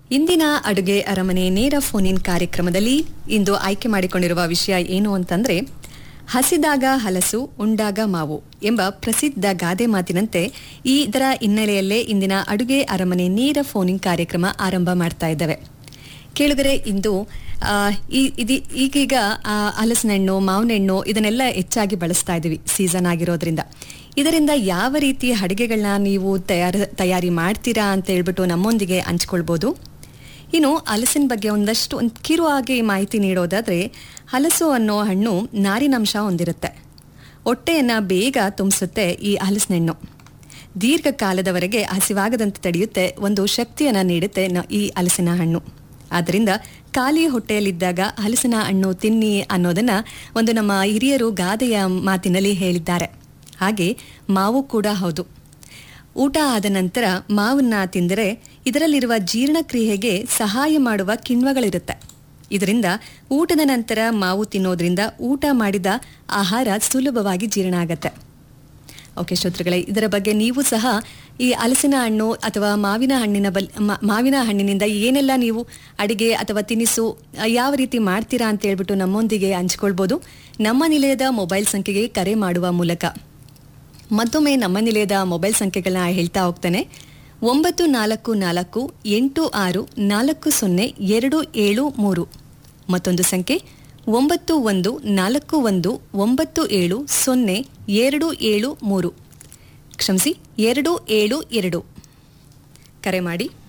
ಇಂದಿನ ಅಡುಗೆ ಅರಮನೆ ನೇರ ಫೋನ್ ಇನ್ ಕಾರ್ಯಕ್ರಮದಲ್ಲಿ ಇಂದು ಆಯ್ಕೆ ಮಾಡಿಕೊಂಡಿರುವ ವಿಷಯ ಏನು ಅಂತಂದ್ರೆ ಹಸಿದಾಗ ಹಲಸು ಉಂಡಾಗ ಮಾವು ಎಂಬ ಪ್ರಸಿದ್ಧ ಗಾದೆ ಮಾತಿನಂತೆ ಈ ಇದರ ಹಿನ್ನೆಲೆಯಲ್ಲೇ ಇಂದಿನ ಅಡುಗೆ ಅರಮನೆ ನೇರ ಫೋನ್ ಇನ್ ಕಾರ್ಯಕ್ರಮ ಆರಂಭ ಮಾಡ್ತಾ ಇದ್ದೇವೆ ಕೇಳಿದರೆ ಇಂದು ಆ, ಈ- ಇದಿ- ಈಗೀಗ ಆ, ಹಲಸಿನ ಹಣ್ಣು ಮಾವಿನ ಹಣ್ಣು ಇದನ್ನೆಲ್ಲ ಹೆಚ್ಚಾಗಿ ಬಳಸ್ತಾ ಇದ್ದೀವಿ ಸೀಸನ್ ಆಗಿರೋದ್ರಿಂದ ಇದರಿಂದ ಯಾವ ರೀತಿ ಅಡುಗೆಗಳನ್ನ ನೀವು ತಯಾರ ತಯಾರಿ ಮಾಡ್ತೀರಾ ಅಂತ ಹೇಳ್ಬಿಟ್ಟು ನಮ್ಮೊಂದಿಗೆ ಹಂಚ್ಕೊಳ್ಬೋದು ಇನ್ನು ಹಲಸಿನ ಬಗ್ಗೆ ಒಂದಷ್ಟು ಒಂದು ಕಿರು ಆಗಿ ಮಾಹಿತಿ ನೀಡೋದಾದ್ರೆ ಹಲಸು ಅನ್ನೋ ಹಣ್ಣು ನಾರಿನಂಶ ಹೊಂದಿರುತ್ತೆ ಹೊಟ್ಟೆಯನ್ನ ಬೇಗ ತುಂಬಿಸುತ್ತೆ ಈ ಹಲಸಿನ ಹಣ್ಣು ದೀರ್ಘಕಾಲದವರೆಗೆ ಹಸಿವಾಗದಂತೆ ತಡೆಯುತ್ತೆ ಒಂದು ಶಕ್ತಿಯನ್ನ ನೀಡುತ್ತೆ ನ- ಈ ಹಲಸಿನ ಹಣ್ಣು ಆದ್ದರಿಂದ ಖಾಲಿ ಹೊಟ್ಟೆಯಲ್ಲಿದ್ದಾಗ ಹಲಸಿನ ಹಣ್ಣು ತಿನ್ನಿ ಅನ್ನೋದನ್ನ ಒಂದು ನಮ್ಮ ಹಿರಿಯರು ಗಾದೆಯ ಮಾತಿನಲ್ಲಿ ಹೇಳಿದ್ದಾರೆ ಹಾಗೆ ಮಾವು ಕೂಡ ಹೌದು ಊಟ ಆದ ನಂತರ ಮಾವನ್ನ ತಿಂದರೆ ಇದರಲ್ಲಿರುವ ಜೀರ್ಣಕ್ರಿಯೆಗೆ ಸಹಾಯ ಮಾಡುವ ಕಿಣ್ವಗಳಿರುತ್ತೆ ಇದರಿಂದ ಊಟದ ನಂತರ ಮಾವು ತಿನ್ನೋದ್ರಿಂದ ಊಟ ಮಾಡಿದ ಆಹಾರ ಸುಲಭವಾಗಿ ಜೀರ್ಣ ಆಗತ್ತೆ ಓಕೆ ಶ್ರೋತೃಗಳೇ ಇದರ ಬಗ್ಗೆ ನೀವು ಸಹ ಈ ಹಲಸಿನ ಹಣ್ಣು ಅಥವಾ ಮಾವಿನ ಹಣ್ಣಿನ ಬಲ್ ಮಾ- ಮಾವಿನ ಹಣ್ಣಿನಿಂದ ಏನೆಲ್ಲ ನೀವು ಅಡಿಗೆ ಅಥವಾ ತಿನಿಸು ಆ, ಯಾವ ರೀತಿ ಮಾಡ್ತೀರಾ ಅಂತ ಹೇಳ್ಬಿಟ್ಟು ನಮ್ಮೊಂದಿಗೆ ಹಂಚ್ಕೊಳ್ಬೋದು ನಮ್ಮ ನಿಲಯದ ಮೊಬೈಲ್ ಸಂಖ್ಯೆಗೆ ಕರೆ ಮಾಡುವ ಮೂಲಕ ಮತ್ತೊಮ್ಮೆ ನಮ್ಮ ನಿಲಯದ ಮೊಬೈಲ್ ಸಂಖ್ಯೆಗಳನ್ನ ಹೇಳ್ತಾ ಹೋಗ್ತೇನೆ ಒಂಬತ್ತು ನಾಲ್ಕು ನಾಲ್ಕು ಎಂಟು ಆರು ನಾಲ್ಕು ಸೊನ್ನೆ ಎರಡು ಏಳು ಮೂರು ಮತ್ತೊಂದು ಸಂಖ್ಯೆ ಒಂಬತ್ತು ಒಂದು ನಾಲ್ಕು ಒಂದು ಒಂಬತ್ತು ಏಳು ಸೊನ್ನೆ ಎರಡು ಏಳು ಮೂರು ಕ್ಷಮಿಸಿ ಎರಡು ಏಳು ಎರಡು ಕರೆ ಮಾಡಿ